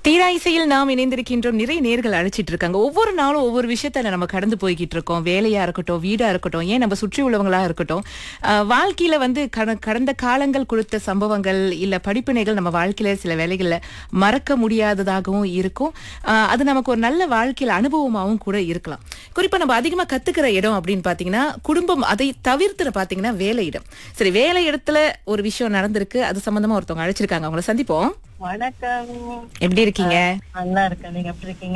தீரா இசையில் நாம் இணைந்திருக்கின்றோம் நிறைய நேர்கள் அழைச்சிட்டு இருக்காங்க ஒவ்வொரு நாளும் ஒவ்வொரு விஷயத்துல நம்ம கடந்து போய்கிட்டு இருக்கோம் வேலையா இருக்கட்டும் வீடா இருக்கட்டும் ஏன் நம்ம சுற்றி உள்ளவங்களா இருக்கட்டும் ஆஹ் வாழ்க்கையில வந்து கட- கடந்த காலங்கள் கொடுத்த சம்பவங்கள் இல்ல படிப்பினைகள் நம்ம வாழ்க்கையில சில வேலைகள்ல மறக்க முடியாததாகவும் இருக்கும் ஆஹ் அது நமக்கு ஒரு நல்ல வாழ்க்கையில அனுபவமாகவும் கூட இருக்கலாம் குறிப்பா நம்ம அதிகமா கத்துக்கிற இடம் அப்படின்னு பாத்தீங்கன்னா குடும்பம் அதை தவிர்த்து பாத்தீங்கன்னா வேலை இடம் சரி வேலை இடத்துல ஒரு விஷயம் நடந்திருக்கு அது சம்பந்தமா ஒருத்தவங்க அழைச்சிருக்காங்க அவங்கள சந்திப்போம் வணக்கம் எப்படி இருக்கீங்க நல்லா இருக்கேன் நீங்க எப்படி இருக்கீங்க